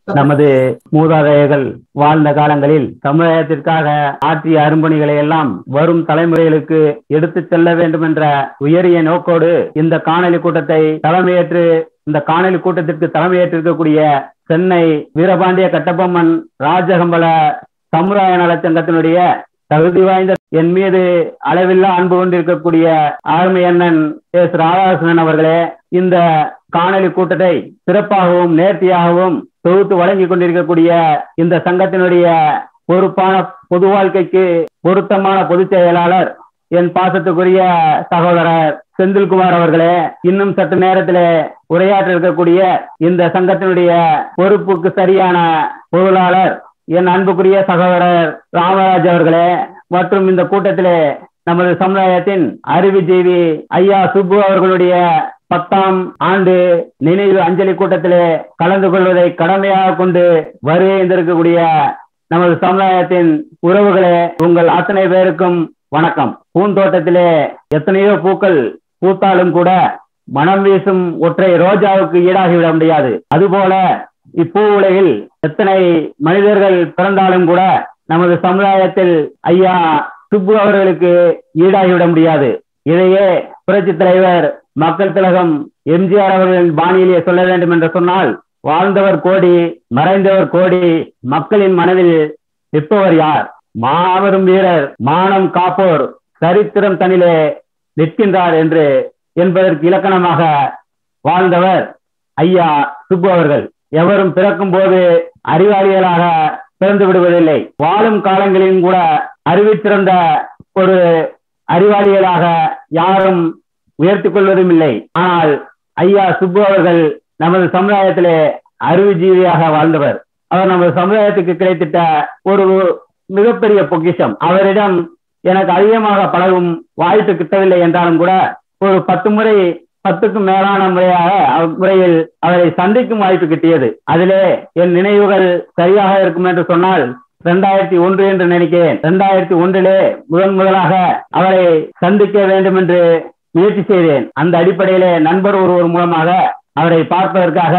நமது மூதாதையர்கள் வாழ்ந்த காலங்களில் சமுதாயத்திற்காக ஆற்றிய அரும்பணிகளை எல்லாம் வரும் தலைமுறைகளுக்கு எடுத்துச் செல்ல வேண்டும் என்ற உயரிய நோக்கோடு இந்த காணொலி கூட்டத்தை தலைமையேற்று இந்த காணொலி கூட்டத்திற்கு தலைமையேற்றிருக்கக்கூடிய சென்னை வீரபாண்டிய கட்டபொம்மன் ராஜகம்பல சமுதாய நலச்சங்கத்தினுடைய தகுதி வாய்ந்த என் மீது அளவில்லா அன்பு கொண்டிருக்கக்கூடிய ஆர்மி அண்ணன் எஸ் ராதாகிருஷ்ணன் அவர்களே இந்த காணொலி கூட்டத்தை சிறப்பாகவும் நேர்த்தியாகவும் தொகுத்து வழங்கி கொண்டிருக்கக்கூடிய இந்த சங்கத்தினுடைய பொறுப்பான பொது வாழ்க்கைக்கு பொருத்தமான பொதுச் செயலாளர் என் பாசத்துக்குரிய சகோதரர் செந்தில்குமார் அவர்களே இன்னும் சற்று நேரத்திலே உரையாற்ற இருக்கக்கூடிய இந்த சங்கத்தினுடைய பொறுப்புக்கு சரியான பொருளாளர் என் அன்புக்குரிய சகோதரர் ராமராஜ் அவர்களே மற்றும் இந்த கூட்டத்திலே நமது சமுதாயத்தின் அறிவுஜீவி ஐயா சுப்பு அவர்களுடைய பத்தாம் ஆண்டு நினைவு அஞ்சலி கூட்டத்திலே கலந்து கொள்வதை கடமையாக கொண்டு வருகின்றிருக்கக்கூடிய நமது சமுதாயத்தின் உறவுகளே உங்கள் அத்தனை பேருக்கும் வணக்கம் பூந்தோட்டத்திலே எத்தனையோ பூக்கள் பூத்தாலும் கூட மனம் வீசும் ஒற்றை ரோஜாவுக்கு ஈடாகிவிட முடியாது அதுபோல இப்பூ உலகில் எத்தனை மனிதர்கள் பிறந்தாலும் கூட நமது சமுதாயத்தில் ஐயா சுப்பு அவர்களுக்கு ஈடாகிவிட முடியாது இதையே புரட்சி தலைவர் மக்கள் திலகம் எம்ஜிஆர் அவர்களின் பாணியிலே சொல்ல வேண்டும் என்று சொன்னால் வாழ்ந்தவர் கோடி மறைந்தவர் கோடி மக்களின் மனதில் நிற்பவர் யார் மாபெரும் வீரர் மானம் காப்போர் சரித்திரம் தனிலே நிற்கின்றார் என்று என்பதற்கு இலக்கணமாக வாழ்ந்தவர் ஐயா சுப்பு அவர்கள் எவரும் பிறக்கும் போது அறிவாளிகளாக பிறந்து விடுவதில்லை வாழும் காலங்களிலும் கூட அறிவிச்சிறந்த ஒரு அறிவாளிகளாக யாரும் உயர்த்திக் கொள்வதும் இல்லை ஆனால் ஐயா சுப்பு அவர்கள் நமது சமுதாயத்திலே அறிவுஜீவியாக வாழ்ந்தவர் அவர் நமது சமுதாயத்துக்கு கிடைத்திட்ட ஒரு மிகப்பெரிய பொக்கிஷம் அவரிடம் எனக்கு அதிகமாக பழகும் வாய்ப்பு கிட்டவில்லை என்றாலும் கூட ஒரு பத்து முறை பத்துக்கும் மேலான முறையாக முறையில் அவரை சந்திக்கும் வாய்ப்பு கிட்டியது அதிலே என் நினைவுகள் சரியாக இருக்கும் என்று சொன்னால் இரண்டாயிரத்தி ஒன்று என்று நினைக்கிறேன் இரண்டாயிரத்தி ஒன்றிலே முதன் முதலாக அவரை சந்திக்க வேண்டும் என்று முயற்சி செய்தேன் அந்த அடிப்படையிலே நண்பர் ஒருவர் மூலமாக அவரை பார்ப்பதற்காக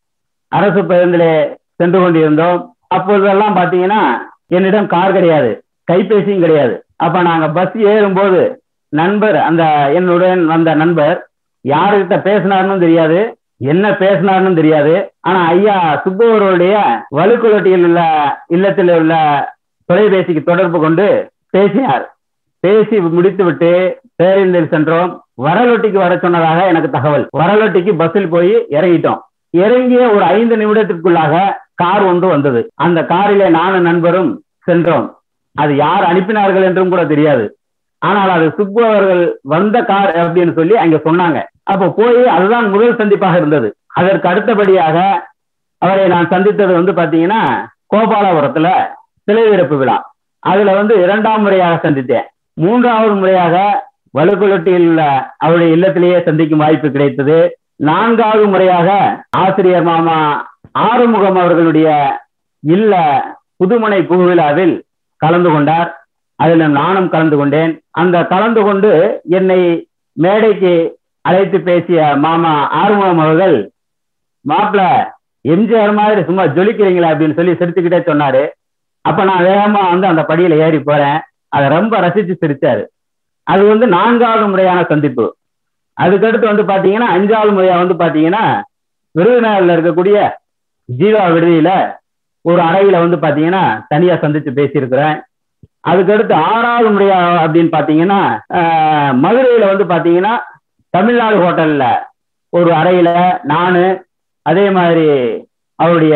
அரசு பேருந்திலே சென்று கொண்டிருந்தோம் அப்பொழுதெல்லாம் பாத்தீங்கன்னா என்னிடம் கார் கிடையாது கைபேசியும் கிடையாது அப்ப நாங்க பஸ் ஏறும்போது நண்பர் அந்த என்னுடன் வந்த நண்பர் யாருக்கிட்ட பேசினார்னு தெரியாது என்ன பேசினார்னு தெரியாது ஆனா ஐயா சுப்பவருடைய வலுக்குலட்டியில் உள்ள இல்லத்தில் உள்ள தொலைபேசிக்கு தொடர்பு கொண்டு பேசினார் பேசி முடித்து விட்டு பேருந்தில் சென்றோம் வரலொட்டிக்கு வர சொன்னதாக எனக்கு தகவல் வரலொட்டிக்கு பஸ்ஸில் போய் இறங்கிட்டோம் இறங்கிய ஒரு ஐந்து நிமிடத்திற்குள்ளாக கார் ஒன்று வந்தது அந்த காரிலே நானும் நண்பரும் சென்றோம் அது யார் அனுப்பினார்கள் என்றும் கூட தெரியாது ஆனால் அது சுப்பு அவர்கள் வந்த கார் அப்படின்னு சொல்லி அங்க சொன்னாங்க அப்ப போய் அதுதான் முதல் சந்திப்பாக இருந்தது அதற்கு அடுத்தபடியாக அவரை நான் சந்தித்தது வந்து பாத்தீங்கன்னா கோபாலபுரத்துல சிலை திறப்பு விழா அதுல வந்து இரண்டாம் முறையாக சந்தித்தேன் மூன்றாவது முறையாக வலுக்குலட்டியில் உள்ள அவருடைய இல்லத்திலேயே சந்திக்கும் வாய்ப்பு கிடைத்தது நான்காவது முறையாக ஆசிரியர் மாமா ஆறுமுகம் அவர்களுடைய இல்ல புதுமனை பூவிழாவில் கலந்து கொண்டார் அதில் நானும் கலந்து கொண்டேன் அந்த கலந்து கொண்டு என்னை மேடைக்கு அழைத்து பேசிய மாமா ஆறுமுகம் அவர்கள் மாப்பிள்ள எம்ஜிஆர் மாதிரி சும்மா ஜொலிக்கிறீங்களா அப்படின்னு சொல்லி சிரிச்சுக்கிட்டே சொன்னாரு அப்ப நான் வேகமா வந்து அந்த படியில ஏறி போறேன் அதை ரொம்ப ரசிச்சு சிரிச்சாரு அது வந்து நான்காவது முறையான சந்திப்பு அதுக்கடுத்து வந்து பாத்தீங்கன்னா அஞ்சாவது முறையா வந்து பாத்தீங்கன்னா விருதுநகர்ல இருக்கக்கூடிய ஜீவா விடுதியில ஒரு அறையில வந்து பாத்தீங்கன்னா தனியா சந்திச்சு பேசியிருக்கிறேன் அதுக்கடுத்து ஆறாவது முறையா அப்படின்னு பாத்தீங்கன்னா மதுரையில வந்து பாத்தீங்கன்னா தமிழ்நாடு ஹோட்டல்ல ஒரு அறையில நானு அதே மாதிரி அவருடைய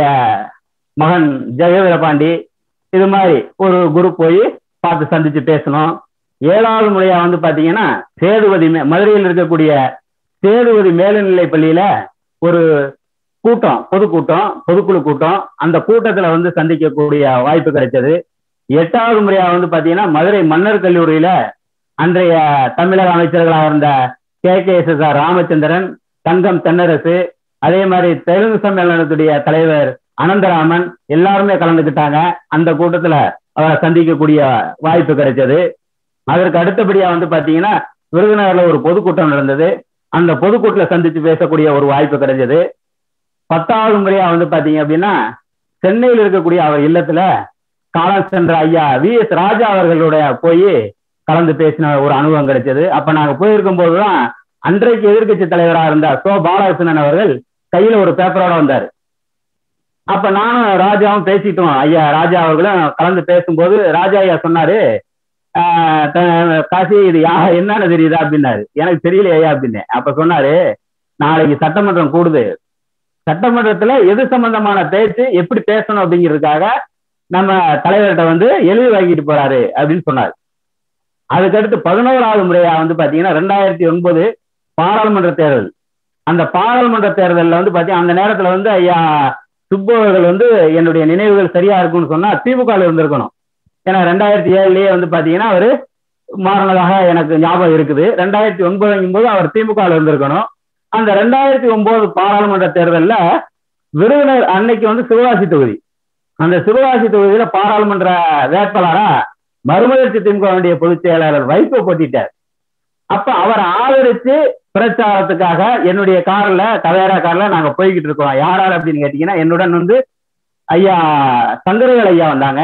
மகன் ஜெயவீரபாண்டி இது மாதிரி ஒரு குரூப் போய் பார்த்து சந்திச்சு பேசணும் ஏழாவது முறையா வந்து பாத்தீங்கன்னா சேதுபதி மதுரையில் இருக்கக்கூடிய சேதுபதி மேல்நிலை பள்ளியில ஒரு கூட்டம் பொதுக்கூட்டம் பொதுக்குழு கூட்டம் அந்த கூட்டத்துல வந்து சந்திக்கக்கூடிய வாய்ப்பு கிடைச்சது எட்டாவது முறையா வந்து பாத்தீங்கன்னா மதுரை மன்னர் கல்லூரியில அன்றைய தமிழக அமைச்சர்களாக இருந்த K K S S R Ramachandran Thangam Thennarasu அதே மாதிரி தெலுங்கு சம்மேளனத்துடைய தலைவர் அனந்தராமன் எல்லாருமே கலந்துக்கிட்டாங்க அந்த கூட்டத்துல அவரை சந்திக்கக்கூடிய வாய்ப்பு கிடைச்சது அதற்கு அடுத்தபடியா வந்து பாத்தீங்கன்னா விருதுநகர்ல ஒரு பொதுக்கூட்டம் நடந்தது அந்த பொதுக்கூட்டத்துல சந்திச்சு பேசக்கூடிய ஒரு வாய்ப்பு கிடைச்சது பத்தாவது முறையா வந்து பாத்தீங்க அப்படின்னா சென்னையில் இருக்கக்கூடிய அவர் இல்லத்துல காலம் சென்ற ஐயா வி எஸ் ராஜா அவர்களுடைய போய் கலந்து பேசின ஒரு அனுபவம் கிடைச்சது அப்ப நாங்க போயிருக்கும் போதுதான் அன்றைக்கு எதிர்க்கட்சி தலைவராக இருந்த சோ பாலகிருஷ்ணன் அவர்கள் கையில ஒரு பேப்பரோட வந்தாரு அப்ப நானும் ராஜாவும் பேசிட்டோம் ஐயா ராஜா அவர்களும் கலந்து பேசும்போது ராஜா ஐயா சொன்னாரு ஆஹ் த- காசி இது யா என்னன்னு தெரியுதா அப்படின்னாரு எனக்கு தெரியல ஐயா அப்படின்னேன் அப்ப சொன்னாரு நாளைக்கு சட்டமன்றம் கூடுது சட்டமன்றத்துல எது சம்பந்தமான பேச்சு எப்படி பேசணும் அப்படிங்கிறதுக்காக நம்ம தலைவர்கிட்ட வந்து எழுதி வாங்கிட்டு போறாரு அப்படின்னு சொன்னாரு அதுக்கடுத்து பதினோராவது முறையா வந்து பாத்தீங்கன்னா ரெண்டாயிரத்தி ஒன்பது பாராளுமன்ற தேர்தல் அந்த பாராளுமன்ற தேர்தல்ல வந்து பாத்தீங்கன்னா அந்த நேரத்துல வந்து ஐயா சுப்பு அவர்கள் வந்து என்னுடைய நினைவுகள் சரியா இருக்கும்னு சொன்னா திமுக இருந்திருக்கணும் ஏன்னா ரெண்டாயிரத்தி ஏழுலயே வந்து பாத்தீங்கன்னா அவரு மாறினதாக எனக்கு ஞாபகம் இருக்குது ரெண்டாயிரத்தி ஒன்பதுங்கும் போது அவர் திமுக இருந்திருக்கணும் அந்த ரெண்டாயிரத்தி ஒன்பது பாராளுமன்ற தேர்தல்ல விருதுநகர் அன்னைக்கு வந்து சிவகாசி தொகுதி அந்த சிவகாசி தொகுதியில பாராளுமன்ற வேட்பாளரா மறுமலர்ச்சி திமுகவுடைய பொதுச் செயலாளர் வைகோ போட்டிட்டார் அப்ப அவரை ஆதரிச்சு பிரச்சாரத்துக்காக என்னுடைய கார்ல கவேரா கார்ல நாங்க போய்கிட்டு இருக்கோம் யாரால் அப்படின்னு கேட்டீங்கன்னா என்னுடன் வந்து ஐயா சங்கரவேல் ஐயா வந்தாங்க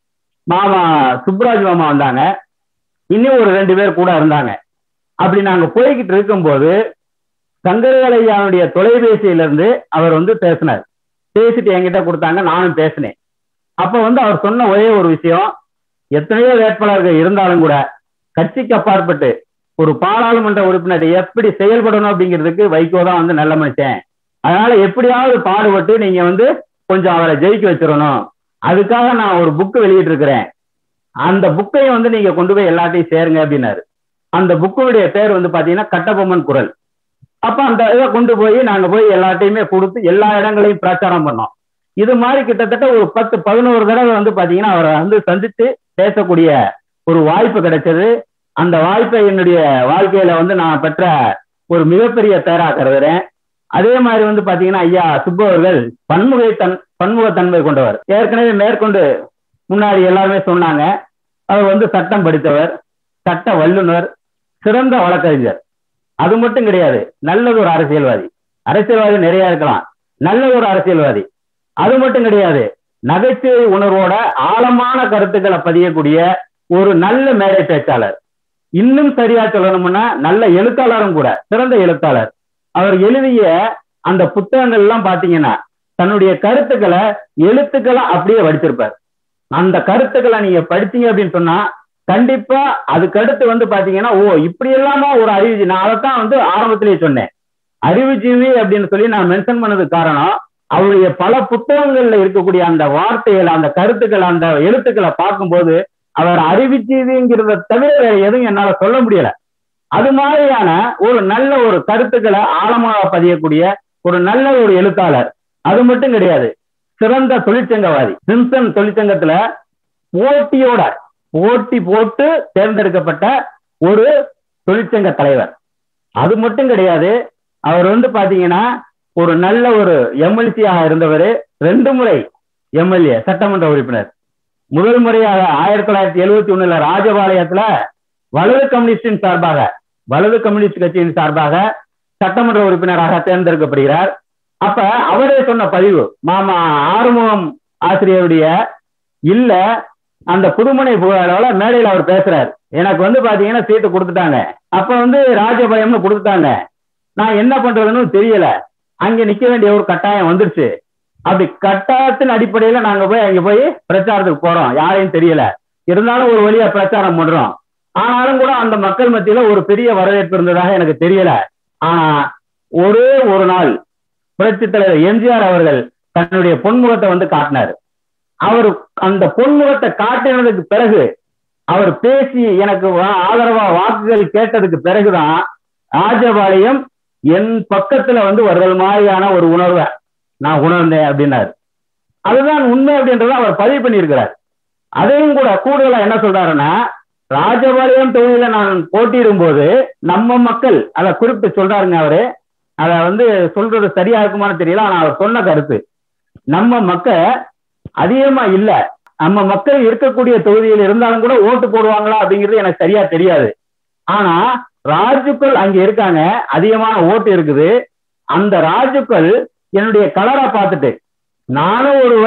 மாமா சுப்ராஜ் மாமா வந்தாங்க இன்னும் ஒரு ரெண்டு பேர் கூட இருந்தாங்க அப்படி நாங்க போய்கிட்டு இருக்கும்போது சங்கரவேல் ஐயாவுடைய தொலைபேசியில இருந்து அவர் வந்து பேசினார் பேசிட்டு என்கிட்ட கொடுத்தாங்க நானும் பேசினேன் அப்ப வந்து அவர் சொன்ன ஒரே ஒரு விஷயம் எத்தனையோ வேட்பாளர்கள் இருந்தாலும் கூட கட்சிக்கு அப்பாற்பட்டு ஒரு பாராளுமன்ற உறுப்பினர் எப்படி செயல்படணும் அப்படிங்கிறதுக்கு வைகோ தான் வந்து நல்ல மனுஷன் அதனால எப்படியாவது பாடுபட்டு நீங்க வந்து கொஞ்சம் அவரை ஜெயிக்க வச்சிடணும் அதுக்காக நான் ஒரு புக்கு வெளியிட்டு இருக்கிறேன் அந்த புக்கையும் வந்து நீங்க கொண்டு போய் எல்லாத்தையும் சேருங்க அப்படின்னாரு அந்த புக்குடைய பேர் வந்து பாத்தீங்கன்னா கட்டபொம்மன் குரல் அப்ப அந்த இதை கொண்டு போய் நாங்க போய் எல்லாத்தையுமே கொடுத்து எல்லா இடங்களையும் பிரச்சாரம் பண்ணோம் இது மாதிரி கிட்டத்தட்ட ஒரு பத்து பதினோரு தடவை வந்து பாத்தீங்கன்னா அவரை வந்து சந்தித்து பேசக்கூடிய ஒரு வாய்ப்பு கிடைச்சது அந்த வாய்ப்பை என்னுடைய வாழ்க்கையில வந்து நான் பெற்ற ஒரு மிகப்பெரிய பேரா கருதுறேன் அதே மாதிரி வந்து பாத்தீங்கன்னா ஐயா சுப்பு அவர்கள் பன்முகை தன் பன்முகத்தன்மை கொண்டவர் ஏற்கனவே மேற்கொண்டு முன்னாடி எல்லாருமே சொன்னாங்க அவர் வந்து சட்டம் படித்தவர் சட்ட வல்லுனர் சிறந்த வழக்கறிஞர் அது மட்டும் கிடையாது நல்லது ஒரு அரசியல்வாதி அரசியல்வாதி நிறைய இருக்கலாம் நல்ல ஒரு அரசியல்வாதி அது மட்டும் கிடையாது நகைச்சுவை உணர்வோட ஆழமான கருத்துக்களை பதியக்கூடிய ஒரு நல்ல மேடை பேச்சாளர் இன்னும் சரியா சொல்லணும்னா நல்ல எழுத்தாளரும் கூட சிறந்த எழுத்தாளர் அவர் எழுதிய அந்த புத்தகங்கள் எல்லாம் பாத்தீங்கன்னா தன்னுடைய கருத்துக்களை எழுத்துக்களா அப்படியே வடிச்சிருப்பார் அந்த கருத்துக்களை நீங்க படிச்சீங்க அப்படின்னு சொன்னா கண்டிப்பா அதுக்கு அடுத்து வந்து பாத்தீங்கன்னா ஓ இப்படி எல்லாமா ஒரு அறிவு நான் அதைத்தான் வந்து ஆரம்பத்திலேயே சொன்னேன் அறிவுஜீவி அப்படின்னு சொல்லி நான் மென்ஷன் பண்ணதுக்கு காரணம் அவருடைய பல புத்தகங்கள்ல இருக்கக்கூடிய அந்த வார்த்தைகள் அந்த கருத்துக்கள் அந்த எழுத்துக்களை பார்க்கும்போது அவர் அறிவுஜீவிங்கிறத தவிர வேற எதுவும் என்னால சொல்ல முடியல அது மாதிரியான ஒரு நல்ல ஒரு கருத்துக்களை ஆழமாக பதியக்கூடிய ஒரு நல்ல ஒரு எழுத்தாளர் அது மட்டும் கிடையாது சிறந்த தொழிற்சங்கவாதி சிம்சன் தொழிற்சங்கத்துல போட்டியோட போட்டி போட்டு தேர்ந்தெடுக்கப்பட்ட ஒரு தொழிற்சங்க தலைவர் அது மட்டும் கிடையாது அவர் வந்து பாத்தீங்கன்னா ஒரு நல்ல ஒரு எம்எல்சியாக இருந்தவர் ரெண்டு முறை எம்எல்ஏ சட்டமன்ற உறுப்பினர் முதல் முறையாக ஆயிரத்தி தொள்ளாயிரத்தி எழுபத்தி ஒண்ணுல ராஜபாளையத்துல வலது கம்யூனிஸ்டின் சார்பாக வலது கம்யூனிஸ்ட் கட்சியின் சார்பாக சட்டமன்ற உறுப்பினராக தேர்ந்தெடுக்கப்படுகிறார் அப்ப அவரே சொன்ன பதிவு மாமா ஆறுமுகம் ஆசிரியருடைய இல்ல அந்த புதுமனை புகாரோட மேடையில் அவர் பேசுறாரு எனக்கு வந்து பாத்தீங்கன்னா சீட்டு கொடுத்துட்டாங்க அப்ப வந்து ராஜபயம்னு கொடுத்துட்டாங்க நான் என்ன பண்றதுன்னு தெரியல அங்க நிக்க வேண்டிய ஒரு கட்டாயம் வந்துருச்சு அப்படி கட்டாயத்தின் அடிப்படையில நாங்க போய் அங்க போய் பிரச்சாரத்துக்கு போறோம் யாரையும் தெரியல இருந்தாலும் ஒரு வழியா பிரச்சாரம் பண்றோம் ஆனாலும் கூட அந்த மக்கள் மத்தியில ஒரு பெரிய வரவேற்பு இருந்ததாக எனக்கு தெரியல ஆனா ஒரே ஒரு நாள் புரட்சி தலைவர் எம்ஜிஆர் அவர்கள் தன்னுடைய பொன்முகத்தை வந்து காட்டினார் அவர் அந்த பொன்முகத்தை காட்டினதுக்கு பிறகு அவர் பேசி எனக்கு ஆதரவா வாக்குகள் கேட்டதுக்கு பிறகுதான் ராஜபாளையம் என் பக்கத்துல வந்து வருதல் மாதிரியான ஒரு உணர்வை நான் உணர்ந்தேன் அப்படின்னாரு அதுதான் உண்மை அப்படின்றத அவர் பதிவு பண்ணியிருக்கிறார் அதையும் கூட கூடுதலா என்ன சொல்றாருன்னா ராஜபாளையம் தொகுதியில நான் போட்டியிடும் போது நம்ம மக்கள் அதை குறிப்பிட்டு சொல்றாருங்க அவரு அத வந்து சொல்றது சரியா இருக்குமான்னு தெரியல ஆனா அவர் சொன்ன கருத்து நம்ம மக்கள் அதிகமா இல்ல நம்ம மக்கள் இருக்கக்கூடிய தொகுதியில் இருந்தாலும் கூட ஓட்டு போடுவாங்களா அப்படிங்கிறது எனக்கு சரியா தெரியாது ஆனா ராஜுக்கள் அங்க இருக்காங்க அதிகமான ஓட்டு இருக்குது அந்த ராஜுக்கள் என்னுடைய கலரை பார்த்துட்டு நானும் ஒரு வேளை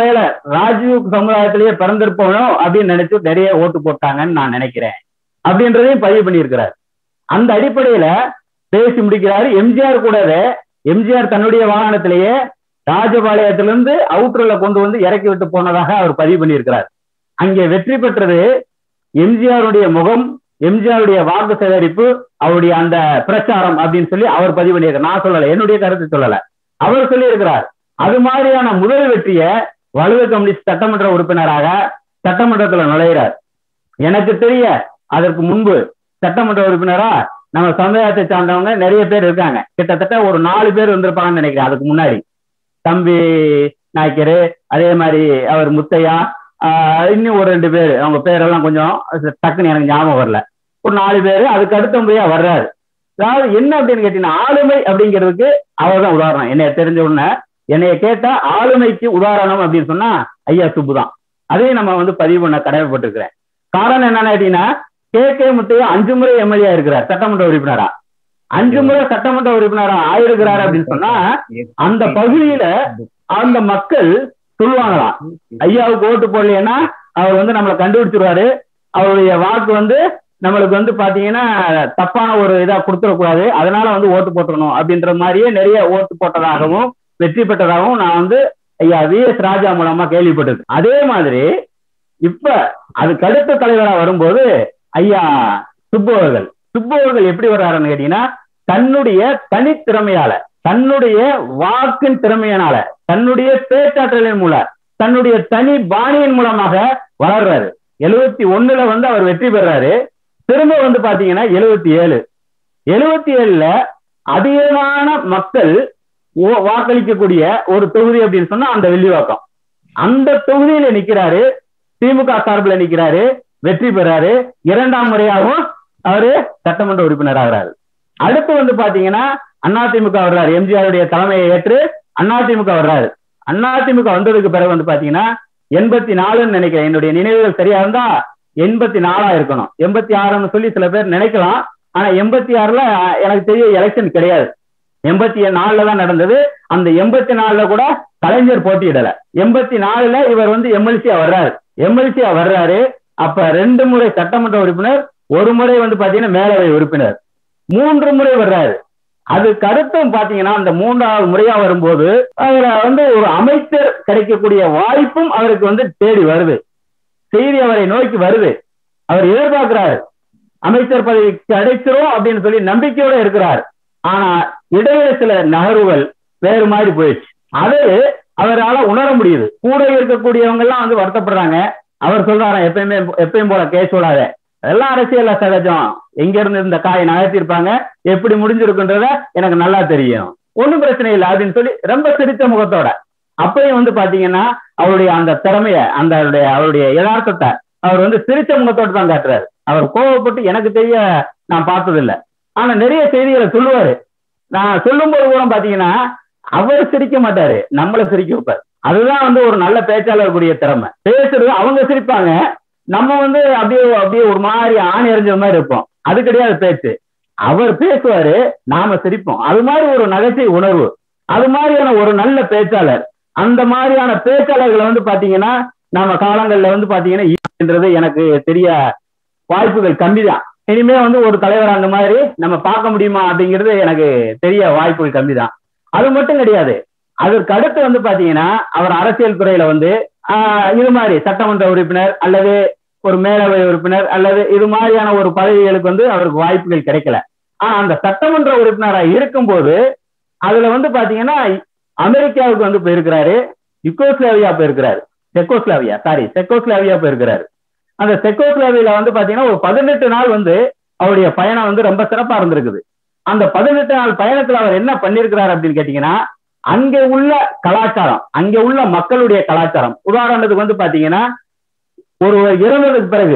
ராஜீவ் சமுதாயத்திலேயே பிறந்திருப்பவனோ அப்படின்னு நினைச்சு நிறைய ஓட்டு போட்டாங்கன்னு நான் நினைக்கிறேன் அப்படின்றதையும் பதிவு பண்ணியிருக்கிறார் அந்த அடிப்படையில பேசி முடிக்கிறாரு எம்ஜிஆர் கூடவே எம்ஜிஆர் தன்னுடைய வாகனத்திலேயே ராஜபாளையத்திலிருந்து அவுட்டர்ல கொண்டு வந்து இறக்கி விட்டு போனதாக அவர் பதிவு பண்ணியிருக்கிறார் அங்கே வெற்றி பெற்றது எம்ஜிஆருடைய முகம் எம்ஜிஆருடைய வாக்கு சேகரிப்பு அவருடைய அந்த பிரச்சாரம் அப்படின்னு சொல்லி அவர் பதிவு பண்ணியிருக்கார் நான் சொல்லல என்னுடைய கருத்து சொல்லல அவர் சொல்லி இருக்கிறார் அது மாதிரியான முதல் வெற்றிய வலுவ கம்யூனிஸ்ட் சட்டமன்ற உறுப்பினராக சட்டமன்றத்துல நுழைகிறார் எனக்கு தெரிய அதற்கு முன்பு சட்டமன்ற உறுப்பினரா நம்ம சமுதாயத்தை சார்ந்தவங்க நிறைய பேர் இருக்காங்க கிட்டத்தட்ட ஒரு நாலு பேர் வந்திருப்பாங்கன்னு நினைக்கிறேன் அதுக்கு முன்னாடி தம்பி நாய்க்கரு அதே மாதிரி அவர் முத்தையா ஆஹ் இன்னும் ஒரு ரெண்டு பேர் அவங்க பேரெல்லாம் கொஞ்சம் டக்குன்னு எனக்கு ஞாபகம் வரல ஒரு நாலு பேர் அதுக்கு அடுத்தபடியா வர்றாரு அதாவது என்ன அப்படின்னு கேட்டீங்கன்னா ஆளுமை அப்படிங்கிறதுக்கு அவர் தான் உதாரணம் என்னைய தெரிஞ்ச உடனே என்னைய கேட்டா ஆளுமைக்கு உதாரணம் அப்படின்னு சொன்னா ஐயா சுப்பு தான் அதையும் நம்ம வந்து பதிவு பண்ண கடமைப்பட்டிருக்கிறேன் காரணம் என்னன்னு கேட்டீங்கன்னா கே கே முத்தையா அஞ்சு முறை எம்எல்ஏ இருக்கிறார் சட்டமன்ற உறுப்பினரா அஞ்சு முறை சட்டமன்ற உறுப்பினரா ஆயிருக்கிறார் அப்படின்னு சொன்னா அந்த பகுதியில அந்த மக்கள் சொல்லுவாங்களாம் ஐயாவுக்கு ஓட்டு போடலைன்னா அவர் வந்து நம்மளை கண்டுபிடிச்சிருவாரு அவருடைய வாக்கு வந்து நம்மளுக்கு வந்து பாத்தீங்கன்னா தப்பான ஒரு இதா கொடுத்துடக்கூடாது அதனால வந்து ஓட்டு போட்டுறணும் அப்படின்ற மாதிரியே நிறைய ஓட்டு போட்டதாகவும் வெற்றி பெற்றதாகவும் நான் வந்து ஐயா வி எஸ் ராஜா மூலமா கேள்விப்பட்டிருக்கேன் அதே மாதிரி இப்ப அதுக்கு அடுத்த தலைவரா வரும்போது ஐயா சுப்பு அவர்கள் சுப்பு அவர்கள் எப்படி வர்றாருன்னு கேட்டீங்கன்னா தன்னுடைய தனித்திறமையால தன்னுடைய வாக்கின் திறமையினால தன்னுடைய பேச்சாற்றலின் மூலம் தன்னுடைய தனி பாணியின் மூலமாக வளர்றாரு எழுபத்தி ஒண்ணுல வந்து அவர் வெற்றி பெறாரு திரும்ப வந்து பாத்தீங்கன்னா எழுபத்தி ஏழு எழுபத்தி ஏழுல அதிகமான மக்கள் வாக்களிக்கக்கூடிய ஒரு தொகுதி அப்படின்னு சொன்னா அந்த வெள்ளிவாக்கம் அந்த தொகுதியில நிக்கிறாரு திமுக சார்பில் நிக்கிறாரு வெற்றி பெறாரு இரண்டாம் முறையாகவும் அவரு சட்டமன்ற உறுப்பினர் ஆகிறாரு அடுத்து வந்து பாத்தீங்கன்னா அதிமுக வர்றாரு எம்ஜிஆருடைய தலைமையை ஏற்று அதிமுக வர்றாரு அதிமுக வந்ததுக்கு பிறகு வந்து பாத்தீங்கன்னா எண்பத்தி நாலுன்னு நினைக்கிறேன் என்னுடைய நினைவுகள் சரியா இருந்தா எண்பத்தி நாலா இருக்கணும் எண்பத்தி ஆறுன்னு சொல்லி சில பேர் நினைக்கலாம் ஆனா எண்பத்தி ஆறுல எனக்கு தெரிய எலெக்ஷன் கிடையாது எண்பத்தி நாலுல தான் நடந்தது அந்த எண்பத்தி நாலுல கூட கலைஞர் போட்டியிடல எண்பத்தி நாலுல இவர் வந்து எம்எல்சியா வர்றாரு எம்எல்சியா வர்றாரு அப்ப ரெண்டு முறை சட்டமன்ற உறுப்பினர் ஒரு முறை வந்து பாத்தீங்கன்னா மேலவை உறுப்பினர் மூன்று முறை வர்றாரு அதுக்கு அடுத்தும் பாத்தீங்கன்னா அந்த மூன்றாவது முறையா வரும்போது அதுல வந்து ஒரு அமைச்சர் கிடைக்கக்கூடிய வாய்ப்பும் அவருக்கு வந்து தேடி வருது செய்தி அவரை நோக்கி வருது அவர் எதிர்பார்க்கிறாரு அமைச்சர் பதவி கிடைச்சிரும் அப்படின்னு சொல்லி நம்பிக்கையோட இருக்கிறார் ஆனா இடையில சில நகர்வுகள் வேறு மாதிரி போயிடுச்சு அது அவரால் உணர முடியுது கூட இருக்கக்கூடியவங்க எல்லாம் வந்து வருத்தப்படுறாங்க அவர் சொல்றாராம் எப்பயுமே எப்பயும் போல கேஸ் விடாத அதெல்லாம் அரசியல்ல சகஜம் எங்க இருந்து இந்த காயை நகர்த்திருப்பாங்க எப்படி முடிஞ்சிருக்குன்றத எனக்கு நல்லா தெரியும் ஒண்ணும் பிரச்சனை இல்லை அப்படின்னு சொல்லி ரொம்ப சிரித்த முகத்தோட அப்பயும் வந்து பாத்தீங்கன்னா அவருடைய அந்த திறமைய அந்த அவருடைய அவருடைய யதார்த்தத்தை அவர் வந்து சிரிச்ச முகத்தோடு தான் காட்டுறாரு அவர் கோவப்பட்டு எனக்கு தெரிய நான் பார்த்தது இல்லை ஆனா நிறைய செய்திகளை சொல்லுவாரு நான் சொல்லும் போது கூட பாத்தீங்கன்னா அவர் சிரிக்க மாட்டாரு நம்மள சிரிக்க வைப்பார் அதுதான் வந்து ஒரு நல்ல பேச்சாளர் திறமை பேசுறது அவங்க சிரிப்பாங்க நம்ம வந்து அப்படியே அப்படியே ஒரு மாதிரி ஆணி எறிஞ்ச மாதிரி இருப்போம் அது கிடையாது பேச்சு அவர் பேசுவாரு நாம சிரிப்போம் அது மாதிரி ஒரு நகைச்சை உணர்வு அது மாதிரியான ஒரு நல்ல பேச்சாளர் அந்த மாதிரியான பேச்சாளர்களை வந்து பாத்தீங்கன்னா நம்ம காலங்கள்ல வந்து பாத்தீங்கன்னா எனக்கு தெரிய வாய்ப்புகள் கம்மி தான் இனிமே வந்து ஒரு தலைவர் அந்த மாதிரி நம்ம பார்க்க முடியுமா அப்படிங்கிறது எனக்கு தெரிய வாய்ப்புகள் கம்மி தான் அது மட்டும் கிடையாது அதற்கு அடுத்து வந்து பாத்தீங்கன்னா அவர் அரசியல் துறையில வந்து இது மாதிரி சட்டமன்ற உறுப்பினர் அல்லது ஒரு மேலவை உறுப்பினர் அல்லது இது மாதிரியான ஒரு பதவிகளுக்கு வந்து அவருக்கு வாய்ப்புகள் கிடைக்கல ஆனா அந்த சட்டமன்ற உறுப்பினராக இருக்கும்போது அதுல வந்து பாத்தீங்கன்னா அமெரிக்காவுக்கு வந்து போயிருக்கிறாரு யுகோஸ்லாவியா போயிருக்கிறாரு செக்கோஸ்லாவியா சாரி செக்கோஸ்லாவியா போயிருக்கிறாரு அந்த செக்கோஸ்லாவியில வந்து பாத்தீங்கன்னா ஒரு பதினெட்டு நாள் வந்து அவருடைய பயணம் வந்து ரொம்ப சிறப்பா இருந்திருக்குது அந்த பதினெட்டு நாள் பயணத்துல அவர் என்ன பண்ணிருக்கிறார் அப்படின்னு கேட்டீங்கன்னா அங்க உள்ள கலாச்சாரம் அங்க உள்ள மக்களுடைய கலாச்சாரம் உதாரணத்துக்கு வந்து பாத்தீங்கன்னா ஒரு இறந்ததுக்கு பிறகு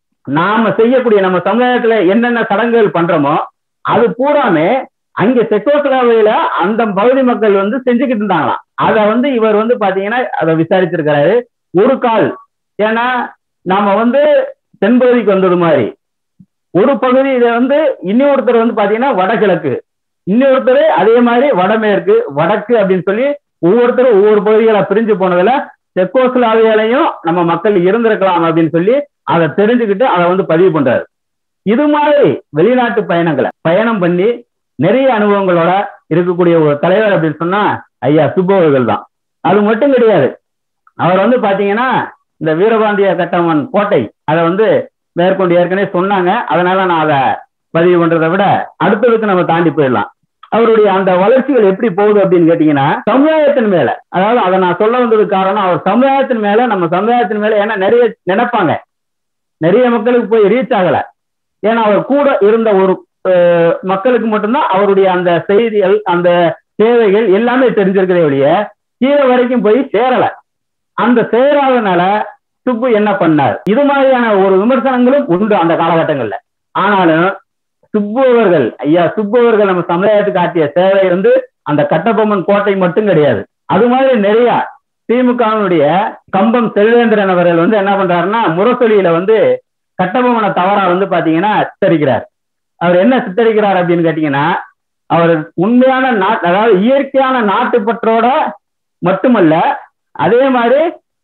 நாம செய்யக்கூடிய நம்ம சமுதாயத்துல என்னென்ன சடங்குகள் பண்றோமோ அது பூராமே அங்க செக்கோஸ்லாவியில அந்த பகுதி மக்கள் வந்து செஞ்சுக்கிட்டு இருந்தாங்களாம் அத வந்து இவர் வந்து பாத்தீங்கன்னா அதை விசாரிச்சிருக்கிறாரு ஒரு கால் ஏன்னா நாம வந்து தென்பகுதிக்கு வந்தது மாதிரி ஒரு பகுதி இதை வந்து இன்னொருத்தர் வந்து பாத்தீங்கன்னா வடகிழக்கு இன்னொருத்தர் அதே மாதிரி வடமேற்கு வடக்கு அப்படின்னு சொல்லி ஒவ்வொருத்தரும் ஒவ்வொரு பகுதிகளை பிரிஞ்சு போனதுல செக்கோஸ்லாவியாலையும் நம்ம மக்கள் இருந்திருக்கலாம் அப்படின்னு சொல்லி அதை தெரிஞ்சுக்கிட்டு அதை வந்து பதிவு பண்றாரு இது மாதிரி வெளிநாட்டு பயணங்களை பயணம் பண்ணி நிறைய அனுபவங்களோட இருக்கக்கூடிய ஒரு தலைவர் அப்படின்னு சொன்னா ஐயா சுப்பவர்கள் தான் அது மட்டும் கிடையாது அவர் வந்து பாத்தீங்கன்னா இந்த வீரபாண்டிய கட்டமன் கோட்டை அதை வந்து மேற்கொண்டு ஏற்கனவே சொன்னாங்க அதனால நான் அதை பதிவு பண்றதை விட அடுத்ததுக்கு நம்ம தாண்டி போயிடலாம் அவருடைய அந்த வளர்ச்சிகள் எப்படி போகுது அப்படின்னு கேட்டீங்கன்னா சமுதாயத்தின் மேல அதாவது அதை நான் சொல்ல வந்ததுக்கு காரணம் அவர் சமுதாயத்தின் மேல நம்ம சமுதாயத்தின் மேல ஏன்னா நிறைய நினைப்பாங்க நிறைய மக்களுக்கு போய் ரீச் ஆகல ஏன்னா அவர் கூட இருந்த ஒரு மக்களுக்கு மட்டும்தான் அவருடைய அந்த செய்திகள் அந்த சேவைகள் எல்லாமே தெரிஞ்சிருக்கிறே ஒழிய கீழே வரைக்கும் போய் சேரல அந்த சேராதனால சுப்பு என்ன பண்ணார் இது மாதிரியான ஒரு விமர்சனங்களும் உண்டு அந்த காலகட்டங்கள்ல ஆனாலும் சுப்பு அவர்கள் ஐயா சுப்பு அவர்கள் நம்ம சமுதாயத்துக்கு ஆற்றிய சேவை வந்து அந்த கட்டபொம்மன் கோட்டை மட்டும் கிடையாது அது மாதிரி நிறைய திமுகவினுடைய கம்பம் செல்வேந்திரன் அவர்கள் வந்து என்ன பண்றாருன்னா முரசொலியில வந்து கட்டபொம்மனை தவறா வந்து பாத்தீங்கன்னா சித்தரிக்கிறார் அவர் என்ன சித்தரிக்கிறார் அப்படின்னு கேட்டீங்கன்னா அவர் உண்மையான நாட்டு அதாவது இயற்கையான நாட்டுப்பற்றோட மட்டுமல்ல அதே மாதிரி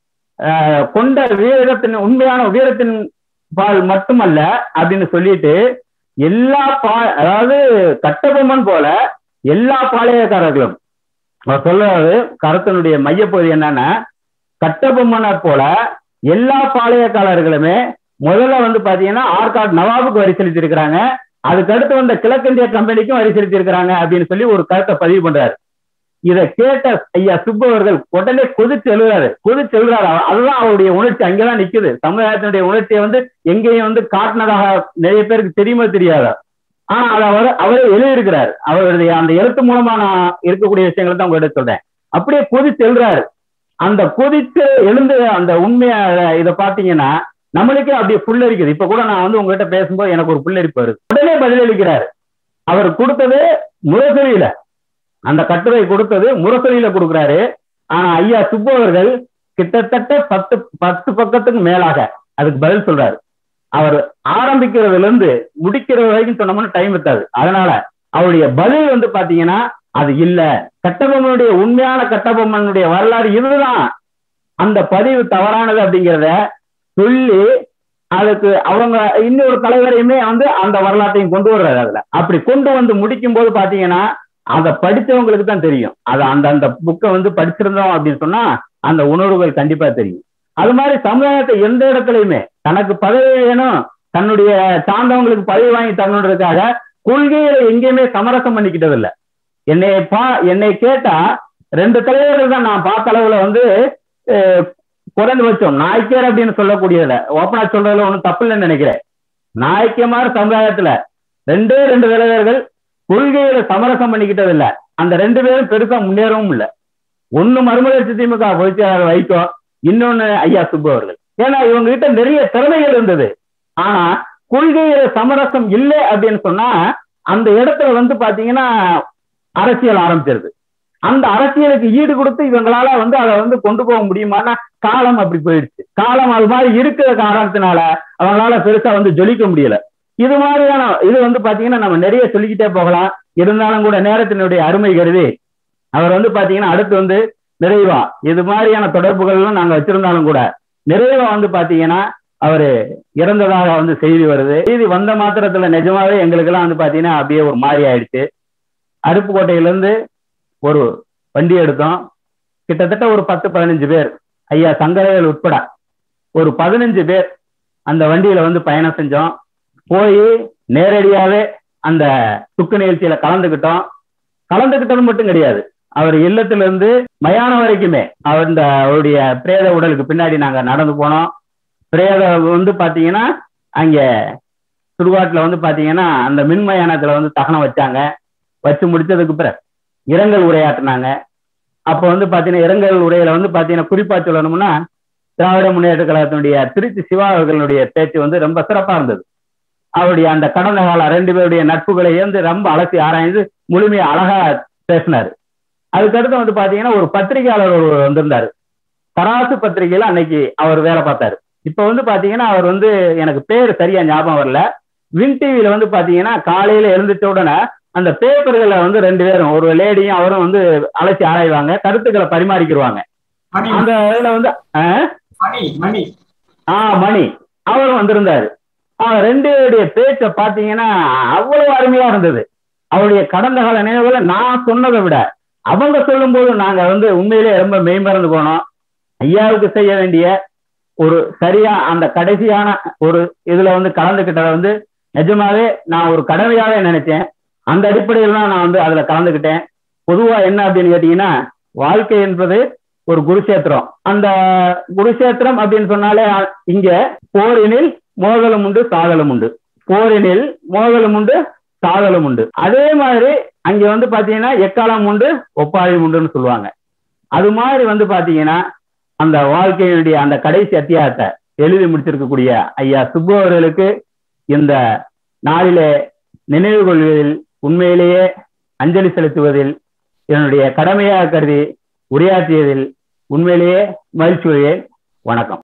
கொண்ட வீரத்தின் உண்மையான வீரத்தின் பால் மட்டுமல்ல அப்படின்னு சொல்லிட்டு எல்லா பா அதாவது கட்டபொம்மன் போல எல்லா பாளையக்காரர்களும் அவர் சொல்றது கருத்தினுடைய மையப்பகுதி என்னன்னா கட்டபொம்மனை போல எல்லா பாளையக்காரர்களுமே முதல்ல வந்து பாத்தீங்கன்னா ஆர்காட் நவாபுக்கு வரி செலுத்தி இருக்கிறாங்க அதுக்கடுத்து வந்த கிழக்கிந்திய கம்பெனிக்கும் வரி செலுத்தி இருக்கிறாங்க அப்படின்னு சொல்லி ஒரு கருத்தை பதிவு பண்றாரு இதை கேட்ட ஐயா சுப்பு அவர்கள் உடனே கொதிச்சு எழுதுறாரு கொதிச்சு எழுதுறாரு அதுதான் அவருடைய உணர்ச்சி அங்கதான் நிக்குது சமுதாயத்தினுடைய உணர்ச்சியை வந்து எங்கேயும் வந்து காட்டினதாக நிறைய பேருக்கு தெரியுமா தெரியாதா ஆனா அதை அவர் அவரே எழுதியிருக்கிறார் அவருடைய அந்த எழுத்து மூலமா நான் இருக்கக்கூடிய விஷயங்களை தான் உங்கள்கிட்ட சொல்றேன் அப்படியே கொதிச்சு எழுதுறாரு அந்த கொதிச்சு எழுந்து அந்த உண்மையா இதை பாத்தீங்கன்னா நம்மளுக்கே அப்படியே புல்லரிக்குது இப்ப கூட நான் வந்து உங்ககிட்ட பேசும்போது எனக்கு ஒரு புல்லரிப்பு வருது உடனே பதிலளிக்கிறாரு அவர் கொடுத்தது முரசொலியில அந்த கட்டுரை கொடுத்தது முரசொலியில கொடுக்குறாரு ஆனா ஐயா சுப்பு அவர்கள் கிட்டத்தட்ட பத்து பத்து பக்கத்துக்கு மேலாக அதுக்கு பதில் சொல்றாரு அவர் ஆரம்பிக்கிறதுல இருந்து முடிக்கிறது வரைக்கும் சொன்னோம்னா டைம் இருக்காது அதனால அவருடைய பதில் வந்து பாத்தீங்கன்னா அது இல்ல கட்டபொம்மனுடைய உண்மையான கட்டபொம்மனுடைய வரலாறு இதுதான் அந்த பதிவு தவறானது அப்படிங்கிறத சொல்லி அதுக்கு அவங்க இன்னொரு தலைவரையுமே வந்து அந்த வரலாற்றையும் கொண்டு வர்றாரு அதுல அப்படி கொண்டு வந்து முடிக்கும் போது பாத்தீங்கன்னா அதை படிச்சவங்களுக்கு தான் தெரியும் அதை அந்த அந்த புக்கை வந்து படிச்சிருந்தோம் அப்படின்னு சொன்னா அந்த உணர்வுகள் கண்டிப்பா தெரியும் அது மாதிரி சமுதாயத்தை எந்த இடத்துலயுமே தனக்கு பதவி வேணும் தன்னுடைய சார்ந்தவங்களுக்கு பதவி வாங்கி தரணுன்றதுக்காக கொள்கையில எங்கேயுமே சமரசம் பண்ணிக்கிட்டது இல்ல என்னை பா என்னை கேட்டா ரெண்டு தலைவர்கள் தான் நான் பார்த்த அளவுல வந்து குறைந்து வச்சோம் நாய்க்கர் அப்படின்னு சொல்லக்கூடியதுல ஓப்பனா சொல்றதுல ஒன்றும் தப்பு இல்லைன்னு நினைக்கிறேன் நாய்க்கமார் சமுதாயத்துல ரெண்டே ரெண்டு தலைவர்கள் கொள்கையில சமரசம் பண்ணிக்கிட்டது இல்ல அந்த ரெண்டு பேரும் பெருசா முன்னேறவும் இல்லை ஒண்ணு மறுமலர்ச்சி திமுக பொதுச்செயலாளர் வைக்கோ இன்னொன்னு ஐயா சுப்பு அவர்கள் ஏன்னா இவங்க கிட்ட நிறைய திறமைகள் இருந்தது ஆனா கொள்கையில சமரசம் இல்லை அப்படின்னு சொன்னா அந்த இடத்துல வந்து பாத்தீங்கன்னா அரசியல் ஆரம்பிச்சிருது அந்த அரசியலுக்கு ஈடு கொடுத்து இவங்களால வந்து அதை வந்து கொண்டு போக முடியுமானா காலம் அப்படி போயிடுச்சு காலம் அது மாதிரி இருக்கிற காரணத்தினால அவங்களால பெருசா வந்து ஜொலிக்க முடியல இது மாதிரியான இது வந்து பாத்தீங்கன்னா நம்ம நிறைய சொல்லிக்கிட்டே போகலாம் இருந்தாலும் கூட நேரத்தினுடைய அருமை கருதி அவர் வந்து பாத்தீங்கன்னா அடுத்து வந்து நிறைவா இது மாதிரியான தொடர்புகள்லாம் நாங்க வச்சிருந்தாலும் கூட நிறைவா வந்து பாத்தீங்கன்னா அவரு இறந்ததாக வந்து செய்தி வருது செய்தி வந்த மாத்திரத்துல நிஜமாவே எங்களுக்கு எல்லாம் வந்து பாத்தீங்கன்னா அப்படியே ஒரு மாதிரி ஆயிடுச்சு அருப்புக்கோட்டையில இருந்து ஒரு வண்டி எடுத்தோம் கிட்டத்தட்ட ஒரு பத்து பதினஞ்சு பேர் ஐயா சங்கரவேல் உட்பட ஒரு பதினஞ்சு பேர் அந்த வண்டியில வந்து பயணம் செஞ்சோம் போய் நேரடியாவே அந்த துக்கு நிகழ்ச்சியில கலந்துக்கிட்டோம் கலந்துக்கிட்டது மட்டும் கிடையாது அவர் இல்லத்துல இருந்து மயானம் வரைக்குமே அவர் இந்த அவருடைய பிரேத உடலுக்கு பின்னாடி நாங்க நடந்து போனோம் பிரேத வந்து பாத்தீங்கன்னா அங்க சுடுகாட்டுல வந்து பாத்தீங்கன்னா அந்த மின்மயானத்துல வந்து தகனம் வச்சாங்க வச்சு முடிச்சதுக்கு பிறகு இரங்கல் உரையாற்றினாங்க அப்போ வந்து பாத்தீங்கன்னா இரங்கல் உரையில வந்து பாத்தீங்கன்னா குறிப்பா சொல்லணும்னா திராவிட முன்னேற்ற கழகத்தினுடைய திருச்சி சிவா அவர்களுடைய பேச்சு வந்து ரொம்ப சிறப்பா இருந்தது அவருடைய அந்த கடந்த கால ரெண்டு பேருடைய நட்புகளை வந்து ரொம்ப அலசி ஆராய்ந்து முழுமையா அழகா பேசினாரு அதுக்கடுத்து வந்து பாத்தீங்கன்னா ஒரு பத்திரிகையாளர் ஒரு வந்திருந்தாரு தராசு பத்திரிகையில அன்னைக்கு அவர் வேலை பார்த்தாரு இப்ப வந்து பாத்தீங்கன்னா அவர் வந்து எனக்கு பேர் சரியா ஞாபகம் வரல வின் டிவியில வந்து பாத்தீங்கன்னா காலையில எழுந்துச்ச உடனே அந்த பேப்பர்களை வந்து ரெண்டு பேரும் ஒரு லேடியும் அவரும் வந்து அழைச்சி ஆராய்வாங்க கருத்துக்களை பரிமாறிக்கிடுவாங்க மணி அந்த இதுல வந்து ஆ? மணி மணி ஆ மணி அவரும் வந்திருந்தாரு அவங்க ரெண்டு பேருடைய பேச்ச பாத்தீங்கன்னா அவ்வளவு அருமையா இருந்தது அவருடைய கடந்த கால நினைவுகளை நான் சொன்னதை விட அவங்க சொல்லும்போது நாங்க வந்து உண்மையிலேயே ரொம்ப மெய்மறந்து போனோம் ஐயாவுக்கு செய்ய வேண்டிய ஒரு சரியா அந்த கடைசியான ஒரு இதுல வந்து கலந்துக்கிட்டத வந்து நிஜமாவே நான் ஒரு கடமையாவே நினைச்சேன் அந்த அடிப்படையில் தான் நான் வந்து அதுல கலந்துக்கிட்டேன் பொதுவா என்ன அப்படின்னு கேட்டீங்கன்னா வாழ்க்கை என்பது ஒரு குருஷேத்திரம் அந்த குருஷேத்திரம் அப்படின்னு சொன்னாலே அ- இங்க போரினில் மோதலும் உண்டு சாதலும் உண்டு போரினில் மோதலும் உண்டு சாதலும் உண்டு அதே மாதிரி அங்க வந்து பாத்தீங்கன்னா எக்காலம் உண்டு ஒப்பாயம் உண்டுன்னு சொல்லுவாங்க அது மாதிரி வந்து பாத்தீங்கன்னா அந்த வாழ்க்கையினுடைய அந்த கடைசி அத்தியாயத்தை எழுதி முடிச்சிருக்கக்கூடிய ஐயா சுப்பு அவர்களுக்கு இந்த நாளிலே நினைவு கொள்வதில் உண்மையிலேயே அஞ்சலி செலுத்துவதில் என்னுடைய கடமையாக கருதி உரையாற்றியதில் உண்மையிலேயே மகிழ்ச்சி வணக்கம்